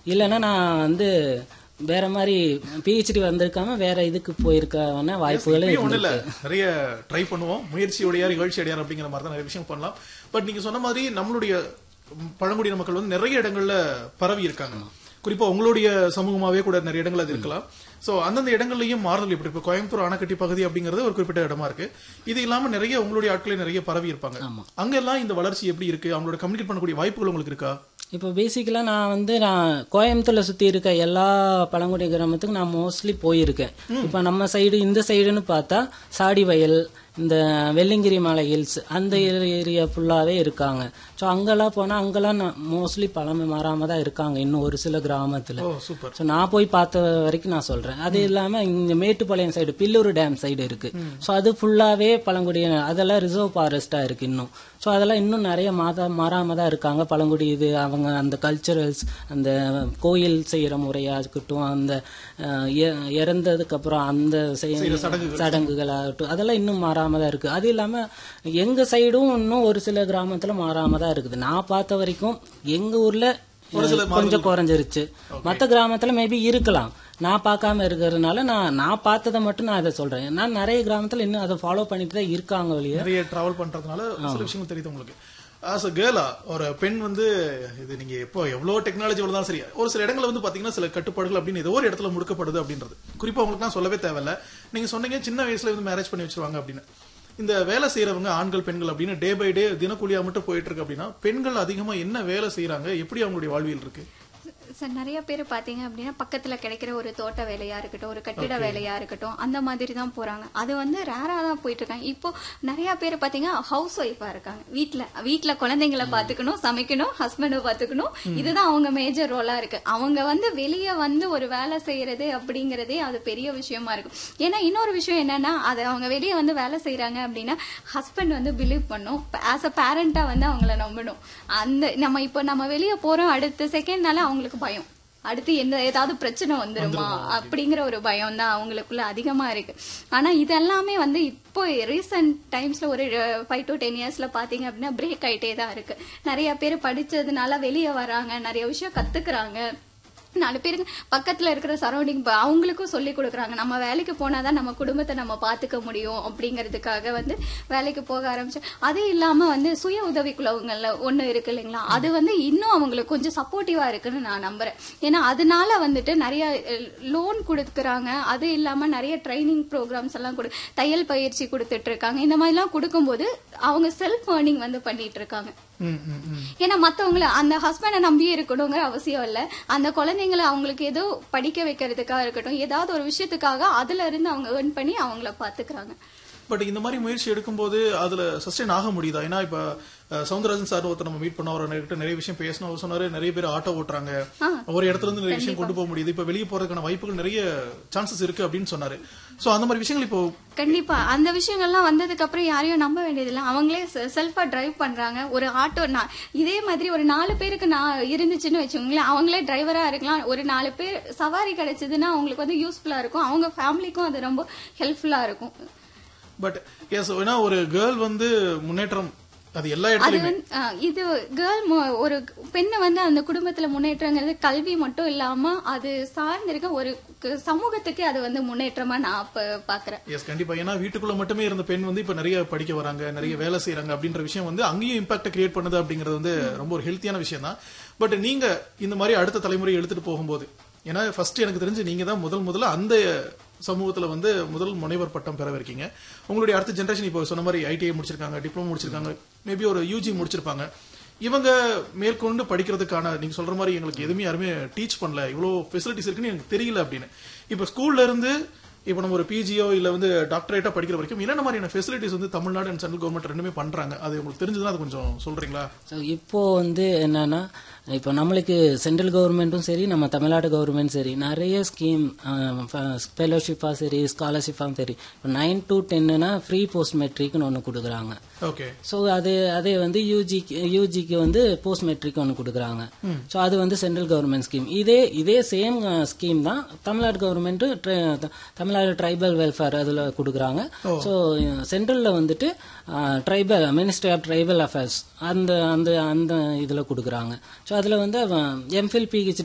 இல்லைன்னா நான் வந்து வேற மாதிரி பிஹெச்டி வந்திருக்காம வேற இதுக்கு போயிருக்கான வாய்ப்புகளும் இப்பயும் ஒண்ணும் இருக்கு இல்ல நிறைய ட்ரை பண்ணுவோம் முயற்சியுடையார் இகழ்ச்சி அடையார் அப்படிங்கிற மாதிரி தான் நிறைய விஷயம் பண்ணலாம் பட் நீங்க சொன்ன மாதிரி நம்மளுடைய ம், பழங்குடியின மக்கள் வந்து நிறைய இடங்கள்ல பரவி இருக்காங்க குறிப்பா உங்களுடைய சமூகமாவே கூட நிறைய இடங்கள் அது இருக்கலாம் சோ அந்தந்த இடங்கள்லயும் மாறுதல் எப்படி இப்ப கோயம்புத்தூர் ஆனக்கட்டி பகுதி அப்படிங்கிறது ஒரு குறிப்பிட்ட இடமா இருக்கு இது இல்லாம நிறைய உங்களுடைய ஆட்களே நிறைய பரவி இருப்பாங்க அங்கெல்லாம் இந்த வளர்ச்சி எப்படி இருக்கு அவங்களோட கம்யூனிகேட் பண்ணக்கூடிய வாய்ப்புகள் உங்களுக்கு இருக்கா இப்போ பேசிக்கலாக நான் வந்து நான் கோயம்புத்தூர்ல சுற்றி இருக்க எல்லா பழங்குடி கிராமத்துக்கும் நான் மோஸ்ட்லி போயிருக்கேன் இப்போ நம்ம சைடு இந்த சைடுன்னு பார்த்தா சாடி வயல் இந்த வெள்ளிங்கிரி மலை ஹில்ஸ் அந்த ஏரியா ஃபுல்லாகவே இருக்காங்க ஸோ அங்கெல்லாம் போனால் அங்கெல்லாம் மோஸ்ட்லி பழமை மாறாம தான் இருக்காங்க இன்னும் ஒரு சில கிராமத்தில் ஓ சூப்பர் ஸோ நான் போய் பார்த்த வரைக்கும் நான் சொல்றேன் அது இல்லாம இங்க Mettupalayam side Pillur dam side இருக்கு ஸோ அது ஃபுல்லாவே பழங்குடியின அதெல்லாம் ரிசர்வ் ஃபாரஸ்டா இருக்கு இன்னும் ஸோ அதெல்லாம் இன்னும் நிறைய மாத மாறாம தான் இருக்காங்க பழங்குடி இது அவங்க அந்த கல்ச்சரல்ஸ் அந்த கோயில் செய்யற முறையா இருக்கட்டும் அந்த அஹ், இற- இறந்ததுக்கு அப்புறம் அந்த செய்ய- சடங்குகளாகட்டும் அதெல்லாம் இன்னும் மாறாம தான் இருக்கு அது இல்லாம எங்க சைடும் இன்னும் ஒரு சில கிராமத்துல மாறாம தான் இருக்குது நான் பார்த்த வரைக்கும் எங்க ஊர்ல கொஞ்சம் குறைஞ்சிருச்சு மத்த கிராமத்துல மேபி இருக்கலாம் நான் பார்க்காம இருக்கிறதுனால நான் நான் பார்த்ததை மட்டும் நான் அதை சொல்றேன் நான் நிறைய கிராமத்துல இன்னும் அதை ஃபாலோ பண்ணிட்டு தான் இருக்காங்க வழிய நிறைய டிராவல் பண்றதுனால சில விஷயங்கள் தெரியுது உங்களுக்கு ஆஸ் அ கேர்ளா ஒரு பெண் வந்து இது நீங்க எப்போ எவ்வளவு டெக்னாலஜி வளர்ந்தாலும் சரி ஒரு சில இடங்கள்ல வந்து பாத்தீங்கன்னா சில கட்டுப்பாடுகள் அப்படின்னு ஏதோ ஒரு இடத்துல முடுக்கப்படுது அப்படின்றது குறிப்பா உங்களுக்கு நான் சொல்லவே தேவையில்ல நீங்க சொன்னீங்க சின்ன வயசுல வந்து மேரேஜ் பண்ணி வச்சிருவாங்க அப்படின்னு இந்த வேலை செய்யறவங்க ஆண்கள் பெண்கள் அப்படின்னு டே பை டே தினக்கூலியா மட்டும் போயிட்டு இருக்கு அப்படின்னா பெண்கள் அதிகமா என்ன வேலை செய்யறாங்க எப்படி அவங்களுடைய வாழ்வியல் இருக்கு சார் நிறைய பேர் பாத்தீங்க அப்படின்னா பக்கத்துல கிடைக்கிற ஒரு தோட்ட வேலையா இருக்கட்டும் ஒரு கட்டிட வேலையா இருக்கட்டும் அந்த மாதிரி தான் போறாங்க அது வந்து ரேரா தான் போயிட்டு இருக்காங்க இப்போ நிறைய பேர் பாத்தீங்கன்னா ஹவுஸ் ஒய்ஃபா இருக்காங்க வீட்ல வீட்ல குழந்தைங்களை பாத்துக்கணும் சமைக்கணும் ஹஸ்பண்டை பாத்துக்கணும் இதுதான் அவங்க மேஜர் ரோலா இருக்கு அவங்க வந்து வெளியே வந்து ஒரு வேலை செய்யறது அப்படிங்கறதே அது பெரிய விஷயமா இருக்கும் ஏன்னா இன்னொரு விஷயம் என்னன்னா அது அவங்க வெளியே வந்து வேலை செய்யறாங்க அப்படின்னா ஹஸ்பண்ட் வந்து பிலீவ் பண்ணும் ஆஸ் அ பேரண்டா வந்து அவங்கள நம்பணும் அந்த நம்ம இப்போ நம்ம வெளியே போறோம் அடுத்த செகண்ட்னால அவங்களுக்கு பயம் அடுத்து என்ன ஏதாவது பிரச்சனை வந்துருமா அப்படிங்கிற ஒரு பயம் தான் அவங்களுக்குள்ள அதிகமா இருக்கு ஆனா இதெல்லாமே வந்து இப்போ ரீசெண்ட் டைம்ஸ்ல ஒரு ஃபைவ் டு டென் இயர்ஸ்ல பாத்தீங்க அப்படின்னா பிரேக் ஆயிட்டே தான் இருக்கு நிறைய பேர் படிச்சதுனால வெளியே வராங்க நிறைய விஷயம் கத்துக்கிறாங்க நாலு பேருக்கு பக்கத்துல இருக்கிற சரௌண்டிங் அவங்களுக்கும் சொல்லி கொடுக்குறாங்க நம்ம வேலைக்கு போனாதான் நம்ம குடும்பத்தை நம்ம பாத்துக்க முடியும் அப்படிங்கறதுக்காக வந்து வேலைக்கு போக ஆரம்பிச்சு அது இல்லாம வந்து சுய உதவி குழுவுங்கள்ல ஒண்ணு இருக்கு இல்லைங்களா அது வந்து இன்னும் அவங்களுக்கு கொஞ்சம் சப்போர்ட்டிவா இருக்குன்னு நான் நம்புறேன் ஏன்னா அதனால வந்துட்டு நிறைய லோன் கொடுக்குறாங்க அது இல்லாம நிறைய ட்ரைனிங் ப்ரோக்ராம்ஸ் எல்லாம் கொடு தையல் பயிற்சி கொடுத்துட்டு இருக்காங்க இந்த மாதிரிலாம் கொடுக்கும்போது அவங்க செல்ஃப் ஏர்னிங் வந்து பண்ணிட்டு இருக்காங்க ம், ம், ம். ஏன்னா மத்தவங்கள அந்த ஹஸ்பண்டை நம்பி இருக்கணுங்கிற அவசியம் இல்ல அந்த குழந்தைங்களை அவங்களுக்கு ஏதோ படிக்க வைக்கிறதுக்காக இருக்கட்டும் ஏதாவது ஒரு விஷயத்துக்காக அதுல இருந்து அவங்க ஏர்ன் பண்ணி அவங்கள பாத்துக்கிறாங்க பட் இந்த மாதிரி முயற்சி எடுக்கும்போது அதுல சஸ்டெயின் ஆக முடியுதா ஏன்னா இப்ப அஹ், சவுந்தரராஜன் சார் ஒருத்தர் நம்ம மீட் பண்ணோம் அவர் நிறைய நிறைய விஷயம் பேசணும் அவர் சொன்னாரு நிறைய பேர் ஆட்டோ ஓட்டுறாங்க ஒரு இடத்துல இருந்து நிறைய விஷயம் கொண்டு போக முடியுது இப்ப வெளியே போறதுக்கான வாய்ப்புகள் நிறைய சான்சஸ் இருக்கு அப்படின்னு சொன்னாரு சோ அந்த மாதிரி விஷயங்கள் இப்போ கண்டிப்பா அந்த விஷயங்கள்லாம் வந்ததுக்கு அப்புறம் யாரையும் நம்ப வேண்டியதில்லை அவங்களே செல்ஃபா டிரைவ் பண்றாங்க ஒரு ஆட்டோ நான் இதே மாதிரி ஒரு நாலு பேருக்கு நான் இருந்துச்சுன்னு வச்சுக்கோங்களேன் அவங்களே டிரைவரா இருக்கலாம் ஒரு நாலு பேர் சவாரி கிடைச்சதுன்னா அவங்களுக்கு வந்து யூஸ்ஃபுல்லா இருக்கும் அவங்க ஃபேமிலிக்கும் அது ரொம்ப ஹெல்ப்ஃபுல்லா இருக்கும் பட் எஸ் ஏன்னா ஒரு கேர்ள் வந்து முன்னேற்றம் அது எல்லா அது இடத்துலயுமே வந்து ஆ, இது கேர்ள் ஒரு பெண்ணை வந்து அந்த குடும்பத்துல முன்னேற்றங்கிறது கல்வி மட்டும் இல்லாம அது சார்ந்திருக்க ஒரு க- சமூகத்துக்கு அது வந்து முன்னேற்றமா நான் அப்ப பாக்குறேன் எஸ் கண்டிப்பா ஏன்னா வீட்டுக்குள்ள மட்டுமே இருந்த பெண் வந்து இப்ப நிறைய படிக்க வராங்க நிறைய வேலை செய்யறாங்க அப்படின்ற விஷயம் வந்து அங்கேயும் இம்பாக்ட் கிரியேட் பண்ணுது அப்படிங்கிறது வந்து ரொம்ப ஒரு ஹெல்த்தியான விஷயம் தான் பட் நீங்க இந்த மாதிரி அடுத்த தலைமுறை எடுத்துட்டு போகும்போது ஏன்னா ஃபர்ஸ்ட் எனக்கு தெரிஞ்சு நீங்க தான் முதல் முதல்ல அந்த சமூகத்துல வந்து முதல் முனைவர் பட்டம் பெற இருக்கீங்க உங்களுடைய அடுத்த ஜென்ரேஷன் இப்போ சொன்ன மாதிரி ஐடிஐ முடிச்சிருக்காங்க டிப்ளமோ முடிச்சிருக்காங்க மேபி ஒரு யூஜி முடிச்சிருப்பாங்க இவங்க மேற்கொண்டு படிக்கிறதுக்கான நீங்க சொல்ற மாதிரி எங்களுக்கு எதுவுமே யாருமே டீச் பண்ணல இவ்வளோ ஃபெசிலிட்டிஸ் இருக்குன்னு எனக்கு தெரியல அப்படின்னு இப்போ ஸ்கூல்ல இருந்து இப்போ நம்ம ஒரு பிஜியோ இல்ல வந்து டாக்டரேட்டா படிக்கிற வரைக்கும் என்னென்ன மாதிரியான ஃபெசிலிட்டிஸ் வந்து தமிழ்நாடு அண்ட் சென்ட்ரல் கவர்மெண்ட் ரெண்டுமே பண்றாங்க அது உங்களுக்கு தெரிஞ்சதுன்னா அது கொஞ்சம் சொல்றீங்களா ஸோ இப்போ வந்து என்னன்னா இப்போ நம்மளுக்கு சென்ட்ரல் கவர்மெண்ட்டும் சரி நம்ம தமிழ்நாடு கவர்மெண்ட் சரி நிறைய ஸ்கீம் ஃபெலோஷிப்பாக சரி ஸ்காலர்ஷிப்பாகவும் சரி இப்போ நைன் டு டென்னுனா ஃப்ரீ போஸ்ட் மெட்ரிக்னு ஒன்று கொடுக்குறாங்க ஓகே ஸோ அது அதே வந்து யூஜிக்கு யூஜிக்கு வந்து போஸ்ட் மெட்ரிக் ஒன்று கொடுக்குறாங்க ஸோ அது வந்து சென்ட்ரல் கவர்மெண்ட் ஸ்கீம் இதே இதே சேம் ஸ்கீம் தான் Tamil Nadu government Tamil Nadu tribal welfare அதில் கொடுக்குறாங்க ஸோ சென்ட்ரலில் வந்துட்டு tribal ministry of tribal affairs அந்த அந்த அந்த இதில் கொடுக்குறாங்க ஸோ அதில் வந்து எம்ஃபில் பிஹெச்